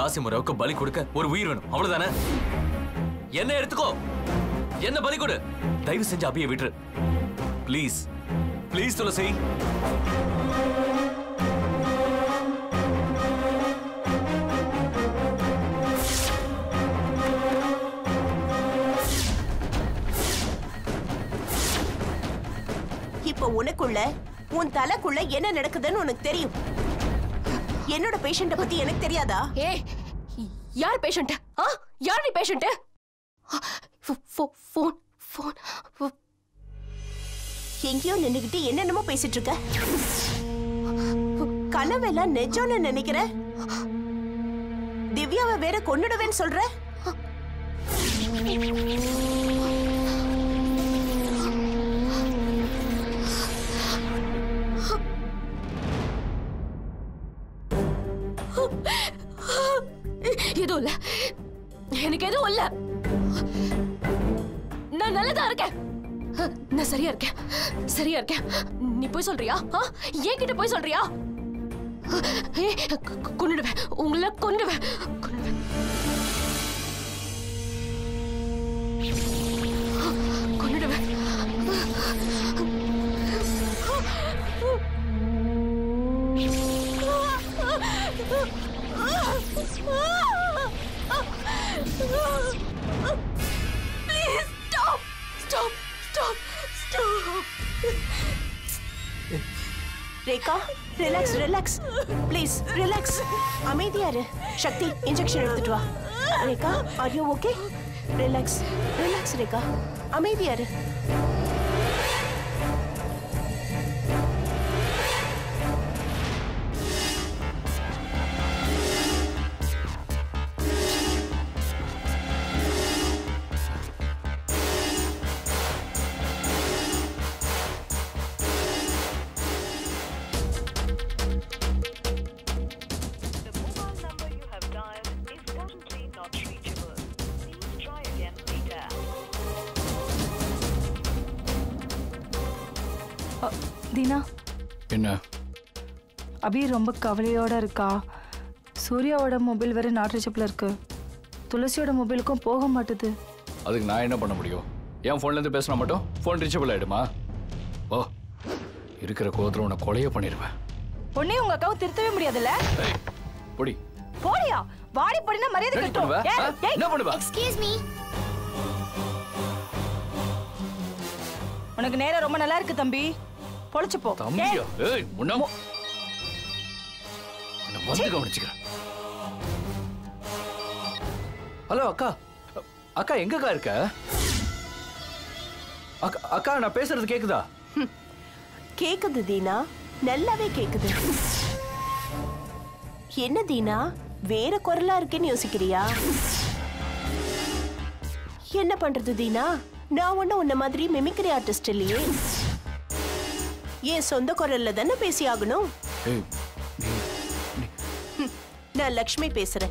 தாசி முறைவுக்கு பலி கொடுக்க ஒரு உயிர் வேணும் அவ்வளவுதானே என்ன எடுத்துக்கோ என்ன பலி கொடு தயவு செஞ்சு அபியை விட்டுரு ப்ளீஸ் ப்ளீஸ் துளசி இப்ப உனக்குள்ள உன் தலைக்குள்ள என்ன நடக்குதுன்னு உனக்கு தெரியும் என்னோட பேஷண்ட பத்தி எனக்கு தெரியாதா ஏய் யார் பேஷண்ட் ஆ யார் நீ பேஷண்ட் ஃபோன் ஃபோன் எங்கேயோ நின்னுகிட்டு என்னென்னமோ பேசிட்டு இருக்க கனவெல்லாம் நெஜம்னு நினைக்கிற திவ்யாவை வேற கொன்னுடுவேன்னு சொல்ற எதுவும் இல்ல எனக்கு எதுவும் இல்ல நான் நல்லதா இருக்கேன் நான் சரியா இருக்கேன் சரியா இருக்கேன் நீ போய் சொல்றியா ஆ? என்கிட்ட போய் சொல்றியா ஏய், கொ- கொ- கொன்னுடுவேன் உங்களை கொன்னுடுவேன் கொன்னுடுவேன் கொன்னுடுவேன் Please stop! Stop! Stop! Stop! Rekha relax relax please relax அமைதியா இரு சக்தி இன்ஜெக்ஷன் எடுத்துட்டு வா Rekha are you okay relax relax Rekha அமைதியா இரு The mobile number you have dialed is currently not reachable. Please try again later. அ, தீனா என்ன அபி ரொம்ப கவலையோட இருக்கா சூர்யாவோட மொபைல் வேற நாட் ரீச்சபிள் இருக்கு துளசியோட மொபைலுக்கும் போக மாட்டுது அதுக்கு நான் என்ன பண்ண முடியும் என் ஃபோன்லேருந்து பேசினா மட்டும் ஃபோன் ரீச்சபிள் ஆகிடுமா ஓ இருக்கிற கோவத்தில் உன்னை கொலைய பண்ணிடுவேன் உன்னையும் உங்க அக்காவை திருத்தவே முடியாதுல்ல ஏய் பொடி போடியா வாடி படினா மரியாதை என்ன கட்டும் பண்ணுவ ஆ? என்ன பண்ணுவ Excuse me. உனக்கு நேரம் ரொம்ப நல்லா இருக்கு தம்பி பொழைச்சு போ தம்பியா ஏய் முன்ன உன்னை வந்து கவனிச்சுக்கிறேன் ஹலோ அக்கா அக்கா எங்கக்கா இருக்க அக்கா அக்கா நான் பேசுறது கேக்குதா கேக்குது தீனா நல்லாவே கேக்குது என்ன தீனா வேற குரலா இருக்கேன்னு யோசிக்கிறியா என்ன பண்றது தீனா நான் ஒண்ணு உன்ன மாதிரி மிமிக்ரி ஆர்டிஸ்ட் இல்லையே என் சொந்த குரல்ல தானே பேசி ஆகணும் ஏய் நீ நீ நான் லக்ஷ்மி பேசுறேன்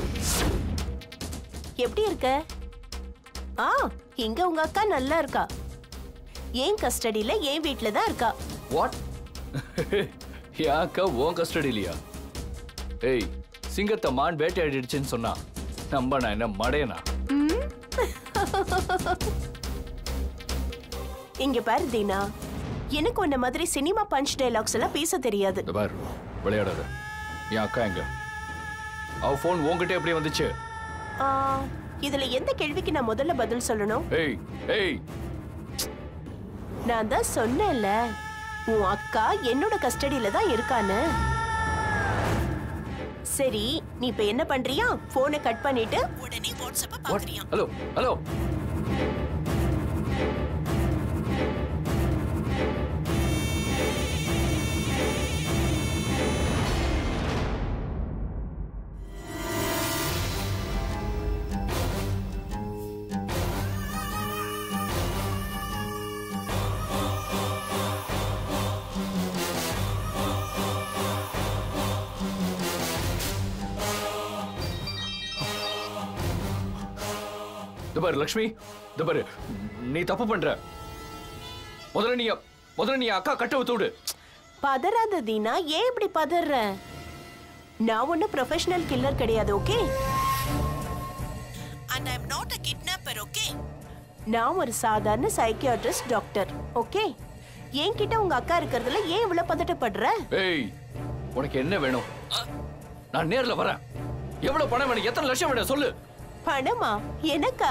எப்படி இருக்க ஆ இங்க உங்க அக்கா நல்லா இருக்கா என் கஸ்டடியில என் வீட்ல தான் இருக்கா வாட் என் அக்கா உன் கஸ்டடிலியா ஏய் சிங்கத்தை மான் வேட்டையாடிடுச்சுன்னு சொன்னா நம்ப நான் என்ன மடையனா இங்க பாரு தீனா எனக்கு உன்ன மாதிரி சினிமா பஞ்ச் டைலாக்ஸ் எல்லாம் பேச தெரியாது இந்த பார் விளையாடாத என் அக்கா எங்க அவ ஃபோன் உன்கிட்ட எப்படி வந்துச்சு ஆ, இதுல எந்த கேள்விக்கு நான் முதல்ல பதில் சொல்லணும் ஏய் ஏய் நான் தான் சொன்னேன்ல உன் அக்கா என்னோட கஸ்டடியில தான் இருக்கான்னு சரி நீ இப்ப என்ன பண்றியா போனை கட் பண்ணிட்டு உடனே வாட்ஸ்அப்ப பாக்குறியா ஹலோ ஹலோ இந்த பாரு லக்ஷ்மி இந்த பாரு நீ தப்பு பண்ற முதல்ல நீ முதல்ல நீ அக்கா கட்ட விட்டு விடு பதறாத தீனா ஏன் இப்படி பதற நான் ஒன்றும் ப்ரொஃபஷனல் கில்லர் கிடையாது okay and I am not a kidnapper okay நான் ஒரு சாதாரண சைக்கியாட்ரிஸ்ட் டாக்டர் ஓகே என்கிட்ட உங்க அக்கா இருக்கிறதுல ஏன் இவ்வளவு பதட்டப்படுற ஏய் உனக்கு என்ன வேணும் ஆ? நான் நேர்ல வரேன் எவ்வளவு பணம் வேணும் எத்தனை லட்சம் வேணும் சொல்லு பணமா எனக்கா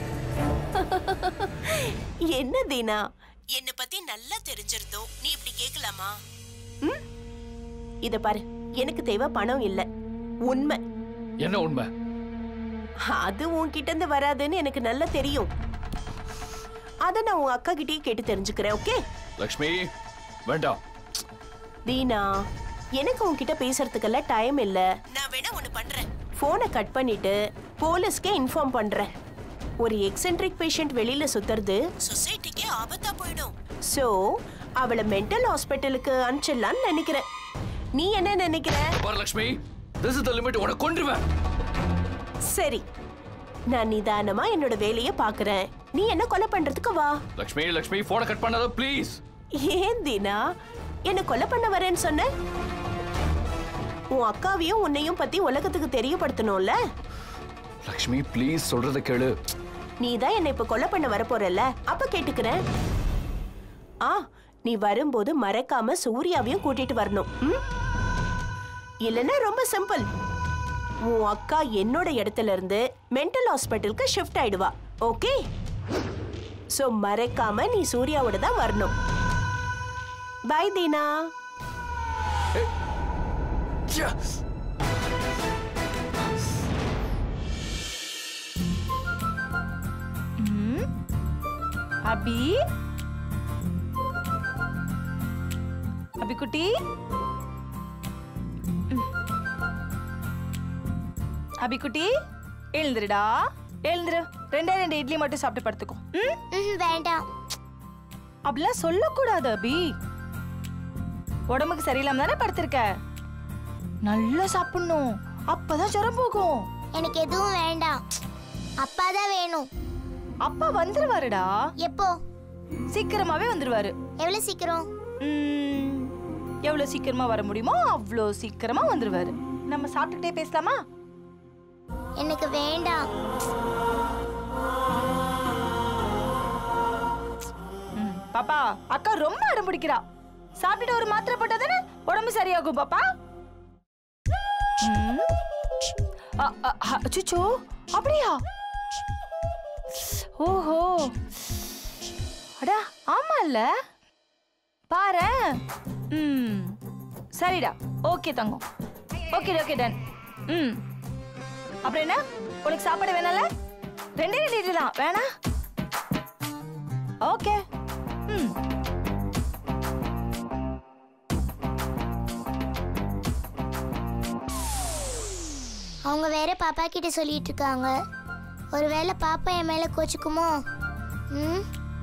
என்ன தீனா என்ன பத்தி நல்லா தெரிஞ்சிருந்தோ நீ இப்படி கேட்கலாமா ம்? இத பாரு எனக்கு தேவை பணம் இல்ல உண்மை என்ன உண்மை அது உன்கிட்ட இருந்து வராதுன்னு எனக்கு நல்லா தெரியும் அத நான் உன் அக்கா கிட்டயே கேட்டு தெரிஞ்சுக்கிறேன் ஓகே லக்ஷ்மி வேண்டாம் தீனா எனக்கு உன்கிட்ட பேசுறதுக்கெல்லாம் டைம் இல்ல நான் வேணா ஒண்ணு பண்றேன் போனை கட் பண்ணிட்டு போலீஸ்க்கே இன்ஃபார்ம் பண்றேன் ஒரு எக்ஸென்ட்ரிக் பேஷண்ட் வெளியில சுத்துறது சொசைட்டிக்கே ஆபத்தா போயிடும் சோ அவளை மென்டல் ஹாஸ்பிட்டலுக்கு அனுப்பிச்சிடலாம்னு நினைக்கிறேன் நீ என்ன நினைக்கிற பாரு Lakshmi this is the limit உனக்கு கொன்றுவேன் சரி நான் நிதானமா என்னோட வேலையை பாக்குறேன் நீ என்ன கொலை பண்றதுக்கு வா லக்ஷ்மி லக்ஷ்மி போனை கட் பண்ணாத ப்ளீஸ் ஏன் தீனா என்ன கொலை பண்ண வரேன்னு சொன்ன உன் அக்காவையும் உன்னையும் பத்தி உலகத்துக்கு தெரியப்படுத்தணும்ல லக்ஷ்மி ப்ளீஸ் சொல்றத கேளு நீ தான் என்னை இப்ப கொலை பண்ண வரப்போறல்ல அப்ப கேட்டுக்கிறேன் ஆ நீ வரும்போது மறக்காம சூர்யாவையும் கூட்டிட்டு வரணும் ம்? இல்லைன்னா ரொம்ப சிம்பிள் உன் அக்கா என்னோட இடத்துல இருந்து மென்டல் ஹாஸ்பிட்டலுக்கு ஷிஃப்ட் ஆயிடுவா ஓகே சோ மறக்காம நீ சூர்யாவோட தான் வரணும் பை தீனா அபி அபி குட்டி ம். அபி குட்டி எழுந்துருடா எழுந்துரு ரெண்டே ரெண்டு இட்லி மட்டும் சாப்பிட்டு படுத்துக்கோ ம் ம், வேண்டாம் அப்படிலாம் சொல்லக்கூடாது அபி உடம்புக்கு சரியில்லாம தானே படுத்திருக்க நல்லா சாப்பிடணும் அப்பதான் ஜுரம் போகும் எனக்கு எதுவும் வேண்டாம் அப்பா தான் வேணும் அப்பா வந்துருவாருடா எப்போ சீக்கிரமாவே வந்துருவாரு எவ்வளவு சீக்கிரம் ம், எவ்வளவு சீக்கிரமா வர முடியுமோ அவ்வளோ சீக்கிரமா வந்துருவாரு நம்ம சாப்பிட்டுட்டே பேசலாமா எனக்கு வேண்டாம் ம், பாப்பா அக்கா ரொம்ப அடம் பிடிக்கிறா சாப்பிட்டுட்டு ஒரு மாத்திரை போட்டா தானே உடம்பு சரியாகும் பாப்பா ம். அ, அ, அ, அச்சச்சோ அப்படியா ஓஹோ அடா ஆமா இல்ல பாரு ம் சரிடா ஓகே தங்கம் ஓகே ஓகே டன் ம் அப்புறம் என்ன உனக்கு சாப்பாடு வேணாம்ல ரெண்டே ரெண்டு இட்லி தான் வேணா ஓகே ம் அவங்க வேற பாப்பா கிட்ட சொல்லிட்டு இருக்காங்க ஒருவேளை பாப்பா என் மேல கோச்சுக்குமோ ம்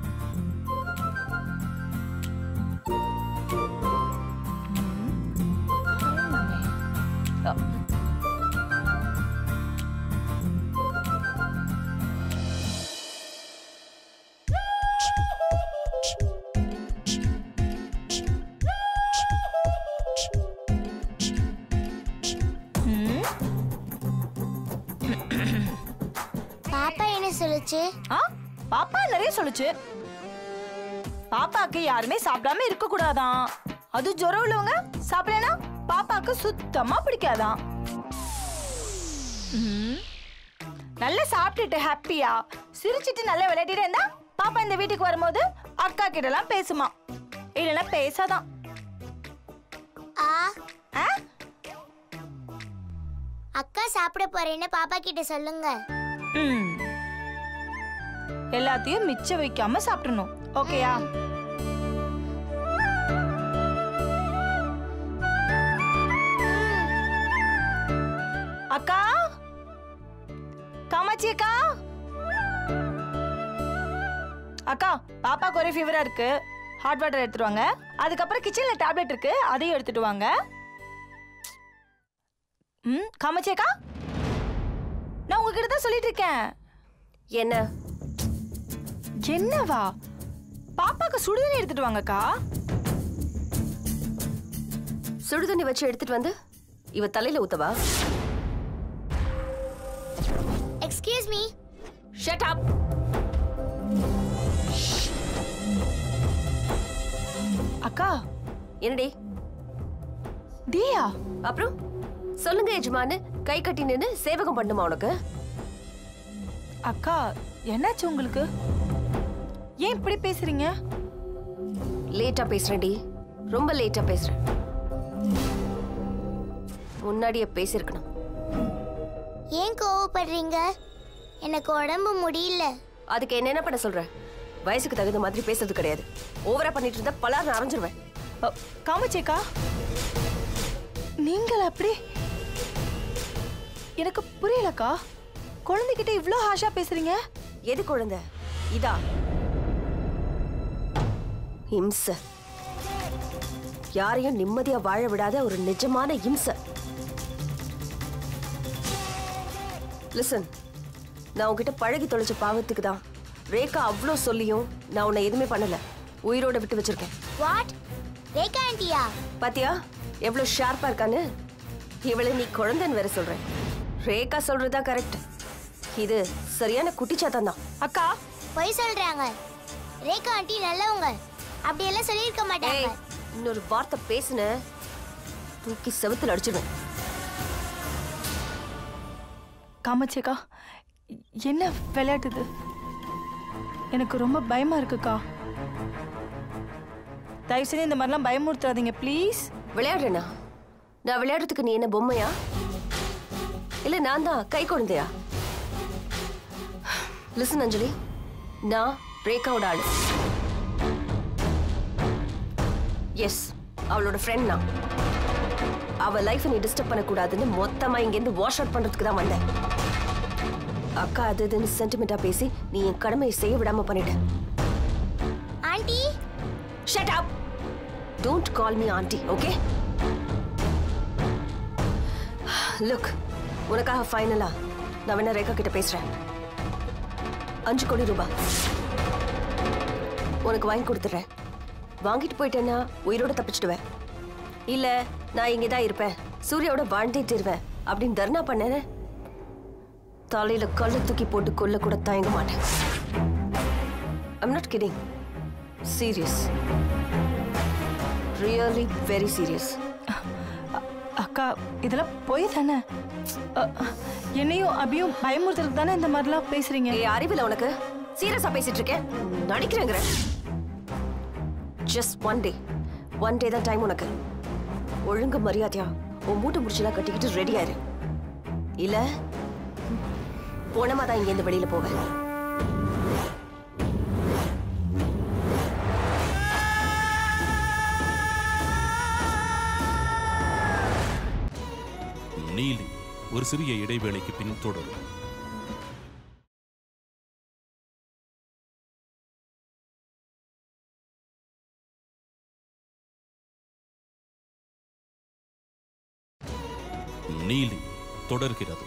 ம் பாப்பா என்ன சொல்லுச்சு ஆ பாப்பா நிறைய சொல்லுச்சு பாப்பாக்கு யாருமே சாப்பிடாம இருக்க கூடாதான் அது ஜுரம் உள்ளவங்க சாப்பிடலனா பாப்பாக்கு சுத்தமா பிடிக்காதான் ம். நல்லா சாப்பிட்டுட்டு ஹாப்பியா சிரிச்சிட்டு நல்லா விளையாடிட்டு இருந்தா பாப்பா இந்த வீட்டுக்கு வரும்போது அக்கா கிட்ட எல்லாம் பேசுமா இல்லைன்னா பேசாதான் ஆ ஆ? அக்கா சாப்பிட போறேன்னு பாப்பா கிட்ட சொல்லுங்க ம். எல்லாத்தையும் மிச்சம் வைக்காம சாப்பிடணும் ஓகேயா அக்கா காமாட்சி அக்கா அக்கா பாப்பாக்கு ஒரே ஃபீவரா இருக்கு ஹாட் வாட்டர் எடுத்துட்டு வாங்க அதுக்கப்புறம் கிச்சன்ல டேப்லெட் இருக்கு அதையும் எடுத்துட்டு வாங்க ம் காமாட்சி அக்கா நான் உங்ககிட்ட தான் சொல்லிட்டு இருக்கேன் என்ன என்னவா பாப்பாக்கு சுடுதண்ணி எடுத்துட்டு வாங்கக்கா சுடுதண்ணி வச்சு எடுத்துட்டு வந்து இவ தலையில ஊத்தவா எக்ஸ்கியூஸ் மீ ஷட் அப் அக்கா என்னடி தியா அப்புறம் சொல்லுங்க எஜமானு கை கட்டி நின்னு சேவகம் பண்ணுமா உனக்கு அக்கா என்னாச்சு உங்களுக்கு ஏன் இப்படி பேசுறீங்க லேட்டா பேசுறேன்டி ரொம்ப லேட்டா பேசுறேன் முன்னாடியே பேசியிருக்கணும் ஏன் கோவப்படுறீங்க எனக்கு உடம்பு முடியல அதுக்கு என்ன என்ன பண்ண சொல்ற வயசுக்கு தகுந்த மாதிரி பேசுறது கிடையாது ஓவரா பண்ணிட்டு இருந்தா பலார் அரைஞ்சிருவேன் அ, காமிச்சேக்கா நீங்கள் அப்படி எனக்கு புரியலக்கா குழந்தைகிட்ட இவ்ளோ ஹாஷா பேசுறீங்க எது குழந்தை இதா இம்ச யாரையும் நிம்மதியா வாழ விடாத ஒரு நிஜமான இம்ச லிசன் நான் உன்கிட்ட பழகி தொலைச்ச பாவத்துக்கு தான் ரேகா அவ்வளோ சொல்லியும் நான் உன்னை எதுவுமே பண்ணல உயிரோட விட்டு வச்சிருக்கேன் வாட் ரேகா ஆண்டியா பாத்தியா எவ்வளவு ஷார்ப்பா இருக்கான்னு இவளை நீ குழந்தைன்னு வேற சொல்றேன் ரேகா சொல்றதுதான் கரெக்ட் இது சரியான குட்டிச்சாத்தான் தான் அக்கா பொய் சொல்றாங்க ரேகா ஆண்டி நல்லவங்க அப்படியெல்லாம் சொல்லியிருக்க மாட்டாங்க ஏய் இன்னொரு வார்த்தை பேசுன தூக்கி செவுத்துல அடிச்சிடுவேன் காமிச்சேக்கா என்ன விளையாட்டு இது எனக்கு ரொம்ப பயமா இருக்குக்கா தயவு செஞ்சு இந்த மாதிரிலாம் பயமுறுத்தாதீங்க ப்ளீஸ் விளையாடுறேனா நான் விளையாடுறதுக்கு நீ என்ன பொம்மையா இல்ல நான் தான் கை குழந்தையா லிசன் அஞ்சலி நான் ரேகாவோட ஆளு எஸ் அவளோட ஃப்ரெண்ட் நான் அவ லைஃப் நீ டிஸ்டர்ப் பண்ணக்கூடாதுன்னு மொத்தமா இங்கேருந்து வாஷ் அவுட் பண்றதுக்கு தான் வந்தேன் அக்கா அது இதுன்னு சென்டிமெண்டா பேசி நீ என் கடமையை செய்ய விடாம பண்ணிட்ட aunty shut up don't call me aunty okay look உனக்காக ஃபைனலா நான் வேணா ரேகா கிட்ட பேசுறேன் அஞ்சு கோடி ரூபாய் உனக்கு வாங்கி கொடுத்துட்றேன் வாங்கிட்டு போயிட்டேன்னா உயிரோட தப்பிச்சிடுவேன் இல்ல நான் இங்கே தான் இருப்பேன் சூர்யாவோட வாழ்ந்தே தருவேன் அப்படின்னு தர்ணா பண்ணேன்னு தலையில கல்ல தூக்கி போட்டு கொல்ல கூட தயங்க மாட்டேன் I'm not kidding serious really very serious அ- அக்கா இதெல்லாம் போய் தானே அ, அ, என்னையும் அபியும் பயமுறுத்துறதுக்கு தானே இந்த மாதிரிலாம் பேசுறீங்க ஏய் அறிவில உனக்கு சீரியஸா பேசிட்டு இருக்கேன் நடிக்கிறேங்கிற just one day one day தான் டைம் உனக்கு ஒழுங்கு மரியாதையா உன் மூட்டை முடிச்செல்லாம் கட்டிக்கிட்டு ரெடி ஆயிரு இல்ல போனமா தான் இங்கேருந்து வெளியில போவேன் நீலி ஒரு சிறிய இடைவேளைக்கு பின் தொடரும் நீலி தொடர்கிறது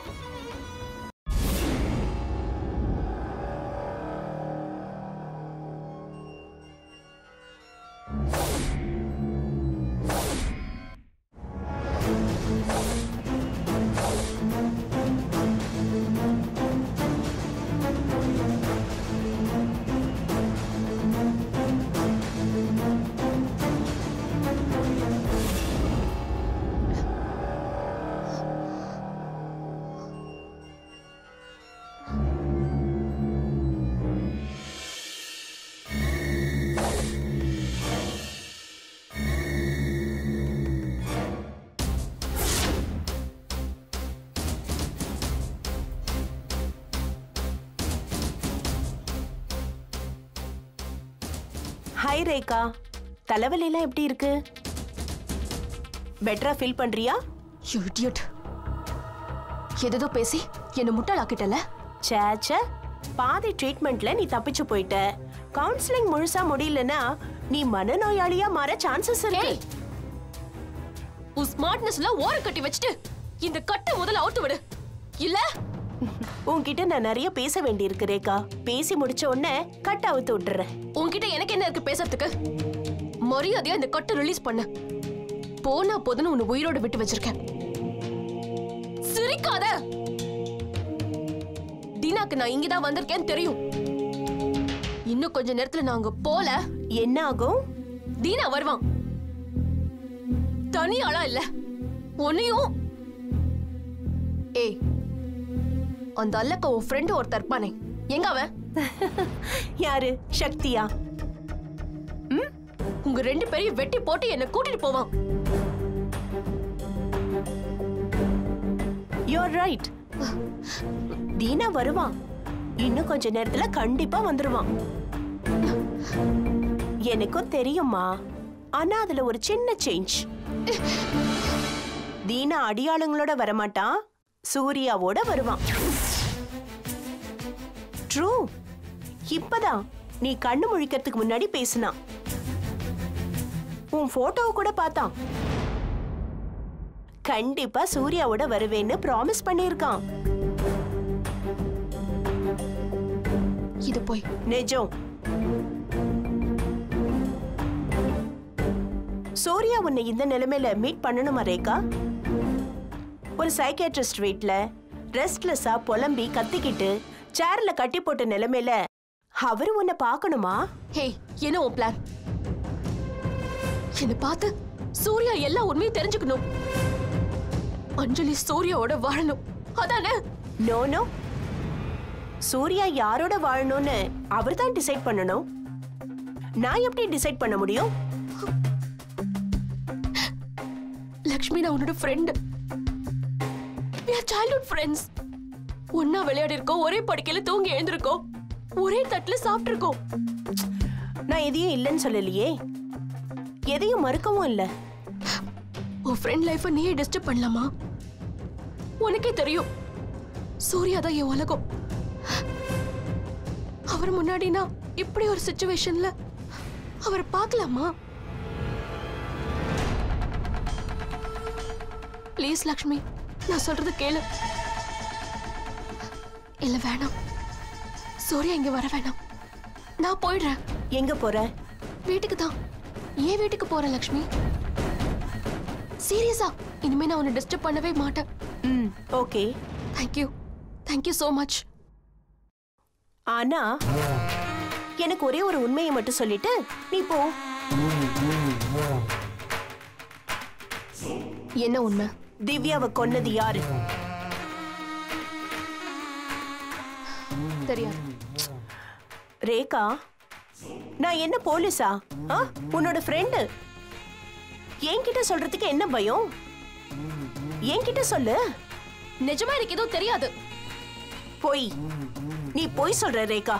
ஹாய் ரேகா தலைவலிலாம் எப்படி இருக்கு பெட்டரா ஃபீல் பண்றியா யூ இடியட் எதோ பேசி என்ன முட்டாளாக்கிட்டல சேச்ச பாதி ட்ரீட்மெண்ட்ல நீ தப்பிச்சு போயிட்ட கவுன்சிலிங் முழுசா முடியலனா நீ மனநோயாளியா மாற சான்சஸ் இருக்கு ஏய் உன் ஸ்மார்ட்னஸ்ல ஓர கட்டி வச்சுட்டு இந்த கட்டை முதல்ல அவுத்து விடு இல்ல உன்கிட்ட நான் நிறைய பேச வேண்டியிருக்கு ரேகா பேசி முடிச்ச உடனே கட் அவுத்து விட்டுறேன் உன்கிட்ட எனக்கு என்ன இருக்கு பேசுறதுக்கு மரியாதையா இந்த கட்டை ரிலீஸ் பண்ணு போனா போதுன்னு உன்னை உயிரோட விட்டு வச்சிருக்கேன் நிக்காத தீனாக்கு நான் இங்கதான் வந்திருக்கேன்னு தெரியும் இன்னும் கொஞ்ச நேரத்துல நான் அங்க போல என்ன ஆகும் தீனா வருவான் தனி ஆளா இல்ல உன்னையும் ஏய் அந்த அல்லக்க உன் ஃப்ரெண்டு ஒருத்தர் இருப்பானே எங்க அவன் யாரு சக்தியா உங்க ரெண்டு பேரையும் வெட்டி போட்டு என்ன கூட்டிட்டு போவான் யூஆர் ரைட் தீனா வருவான் இன்னும் கொஞ்ச நேரத்துல கண்டிப்பா வந்துருவான் எனக்கும் தெரியுமா ஆனா அதுல ஒரு சின்ன சேஞ்ச் தீனா அடியாளுங்களோட வரமாட்டான் சூர்யாவோட வருவான் ட்ரூ இப்பதான் நீ கண்ணு முழிக்கிறதுக்கு முன்னாடி பேசினான் உன் போட்டோவை கூட பார்த்தான் கண்டிப்பா சூர்யாவோட வருவேன்னு ப்ராமிஸ் பண்ணியிருக்கான் இது போய் நிஜம் சூர்யா உன்னை இந்த நிலைமையில மீட் பண்ணணுமா ரேகா ஒரு சைக்கியாட்ரிஸ்ட் வீட்ல ரெஸ்ட்லெஸ்ஸா புலம்பி கத்திக்கிட்டு சேர்ல கட்டி போட்ட நிலைமையில அவரு உன்னை பார்க்கணுமா ஹே என்ன உன் பிளான் என்ன பார்த்து சூர்யா எல்லா உண்மையும் தெரிஞ்சுக்கணும் அஞ்சலி சூர்யாவோட வாழணும் அதானே நோ நோ சூர்யா யாரோட வாழணும்னு அவர் தான் டிசைட் பண்ணணும் நான் எப்படி டிசைட் பண்ண முடியும் லக்ஷ்மி நான் உன்னோட friend we are childhood friends ஒன்னா விளையாடி இருக்கோம் ஒரே படுக்கையில தூங்கி எழுந்திருக்கோம் ஒரே தட்டுல சாப்பிட்டு இருக்கோம் நான் எதையும் இல்லைன்னு சொல்லலையே எதையும் மறுக்கவும் இல்லை உன் ஃப்ரெண்ட் லைஃபை நீயே டிஸ்டர்ப் பண்ணலாமா உனக்கே தெரியும் சூர்யா தான் என் உலகம் அவர் முன்னாடி நான் இப்படி ஒரு சுச்சுவேஷன்ல அவரை பார்க்கலாமா ப்ளீஸ் லக்ஷ்மி நான் சொல்றது கேளு இல்ல வேணாம் சூர்யா இங்க வர வேணாம் நான் போயிடுறேன் எங்க போற வீட்டுக்கு தான் ஏன் வீட்டுக்கு போறேன் லக்ஷ்மி சீரியஸா இனிமே நான் உன்னை டிஸ்டர்ப் பண்ணவே மாட்டேன் ம் okay thank you thank you so much ஆனா எனக்கு ஒரே ஒரு உண்மையை மட்டும் சொல்லிட்டு நீ போ என்ன உண்மை திவ்யாவை கொன்னது யாரு தெரியாது ரேகா நான் என்ன போலீஸா ஆ உன்னோட ஃப்ரெண்டு என்கிட்ட சொல்றதுக்கு என்ன பயம் என்கிட்ட சொல்லு நிஜமா எனக்கு எதுவும் தெரியாது பொய் நீ பொய் சொல்ற Rekha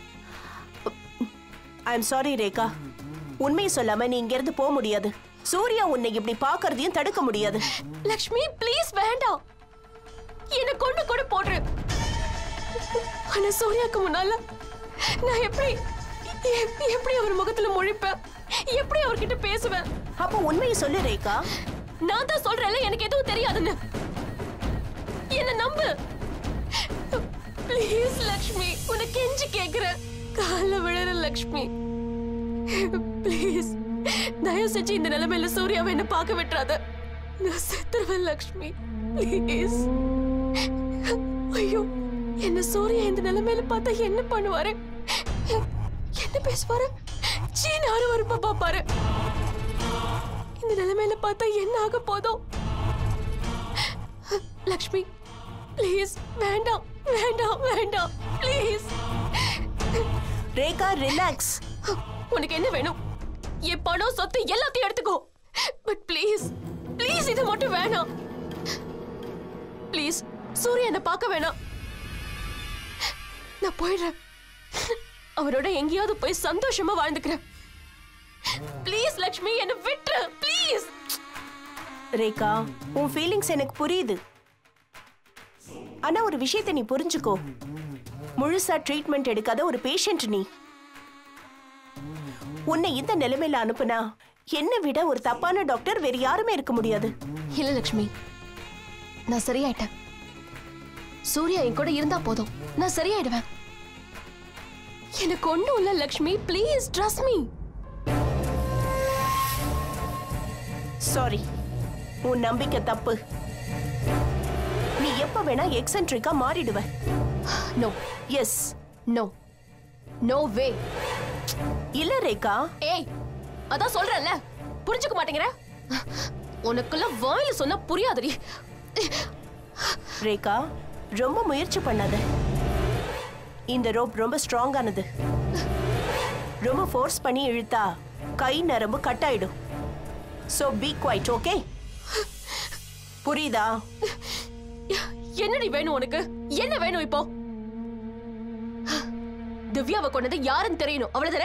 I am sorry Rekha உண்மையை சொல்லாம நீ இங்க இருந்து போக முடியாது சூர்யா உன்னை இப்படி பாக்குறதையும் தடுக்க முடியாது லக்ஷ்மி ப்ளீஸ் வேண்டாம் என்ன கொண்டு கூட போடுற ஆனா சூர்யாக்கு முன்னால நான் எப்படி எப்- எப்படி அவர் முகத்துல முழிப்பேன் எப்படி அவர்கிட்ட பேசுவேன் அப்ப உண்மையை சொல்லு ரேகா நான் தான் சொல்றேன்ல எனக்கு எதுவும் தெரியாதுன்னு என்ன நம்பு ப்ளீஸ் லக்ஷ்மி உன்னை கெஞ்சி கேக்குறேன் கால விழற லக்ஷ்மி ப்ளீஸ் தயவு செஞ்சு இந்த நிலைமையில சூர்யாவை என்ன பார்க்க விட்டுறாத நான் செத்துருவேன் லக்ஷ்மி ப்ளீஸ் ஐயோ என்ன சூர்யா இந்த நிலைமையில பார்த்தா என்ன பண்ணுவாரு என்ன பேசுவாரு சீன அருவருப்பா பாப்பாரு இந்த நிலைமையில பார்த்தா என்ன ஆக போதோ லக்ஷ்மி ப்ளீஸ் வேண்டாம் வேண்டாம் வேண்டாம் ப்ளீஸ் ரேகா ரிலாக்ஸ் உனக்கு என்ன வேணும் என் பணம் சொத்து எல்லாத்தையும் எடுத்துக்கோ பட் ப்ளீஸ் ப்ளீஸ் இது மட்டும் வேணாம் ப்ளீஸ் சூர்யா என்ன பார்க்க வேணாம் நான் போயிடுறேன் அவரோட எங்கேயாவது போய் சந்தோஷமா வாழ்ந்துக்கிறேன் ப்ளீஸ் லக்ஷ்மி என்ன விட்டுரு ப்ளீஸ் ரேகா உன் ஃபீலிங்ஸ் எனக்கு புரியுது ஆனா ஒரு விஷயத்தை நீ புரிஞ்சுக்கோ முழுசா ட்ரீட்மெண்ட் எடுக்காத ஒரு பேஷண்ட் நீ உன்னை இந்த நிலைமையில அனுப்புனா என்னை விட ஒரு தப்பான டாக்டர் வேற யாருமே இருக்க முடியாது இல்ல லக்ஷ்மி நான் சரியாயிட்டேன் சூர்யா என் கூட இருந்தா போதும் நான் சரியாயிடுவேன் எனக்கு ஒண்ணும் இல்ல Lakshmi please trust me sorry உன் நம்பிக்கை தப்பு நீ எப்ப வேணா எக்ஸென்ட்ரிக்கா மாறிடுவ no yes no no way இல்ல ரேகா ஏய் அதான் சொல்றேன்ல புரிஞ்சுக்க மாட்டேங்கிற உனக்குள்ள வாயில சொன்னா புரியாதடி ரேகா ரொம்ப முயற்சி பண்ணாத இந்த ரோப் ரொம்ப ஸ்ட்ராங்கானது ரொம்ப ஃபோர்ஸ் பண்ணி இழுத்தா கை நரம்பு கட் ஆயிடும் சோ பி குவைட் ஓகே புரியுதா என்னடி வேணும் உனக்கு என்ன வேணும் இப்போ திவ்யாவை கொண்டது யாருன்னு தெரியணும் அவ்வளவுதானே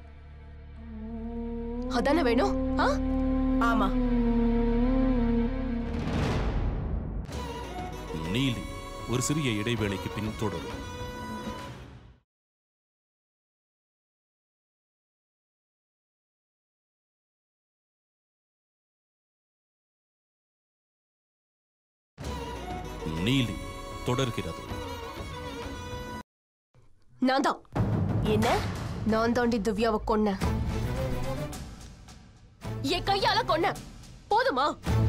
அதானே வேணும் ஆ ஆமா நீலி ஒரு சிறிய இடைவேளைக்கு பின் தொடரும் நீலி தொடர்கிறது நான் தான் என்ன நான் தாண்டி திவ்யாவை கொன்னேன் என் கையால கொன்னேன் போதுமா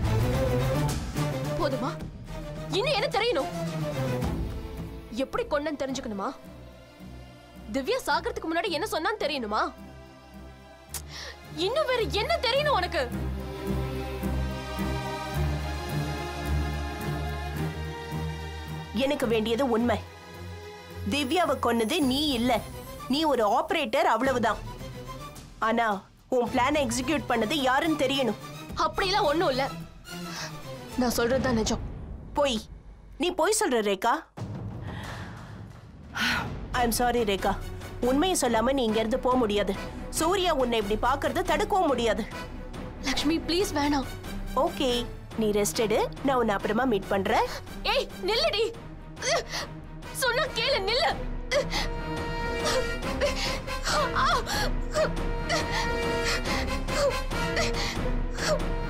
போதுமா இன்னும் என்ன தெரியணும் எப்படி கொன்னேன்னு தெரிஞ்சுக்கணுமா திவ்யா சாகிறதுக்கு முன்னாடி என்ன சொன்னான்னு தெரியணுமா இன்னும் வேற என்ன தெரியணும் உனக்கு எனக்கு வேண்டியது உண்மை திவ்யாவை கொன்னது நீ இல்ல நீ ஒரு ஆபரேட்டர் அவ்வளவுதான் ஆனா உன் பிளானை எக்ஸிக்யூட் பண்ணது யாருன்னு தெரியணும் அப்படிலாம் ஒண்ணும் இல்ல நான் சொல்றதுதான் நிஜம் பொய் நீ பொய் சொல்ற Rekha I am sorry Rekha உண்மையை சொல்லாம நீ இங்க இருந்து போக முடியாது சூர்யா உன்னை இப்படி பாக்குறது தடுக்கவும் முடியாது லக்ஷ்மி ப்ளீஸ் வேணாம் ஓகே நீ ரெஸ்ட் எடு நான் உன்னை அப்புறமா மீட் பண்றேன் ஏய் நில்லுடி சொன்னா கேளு நில்லு ஆ!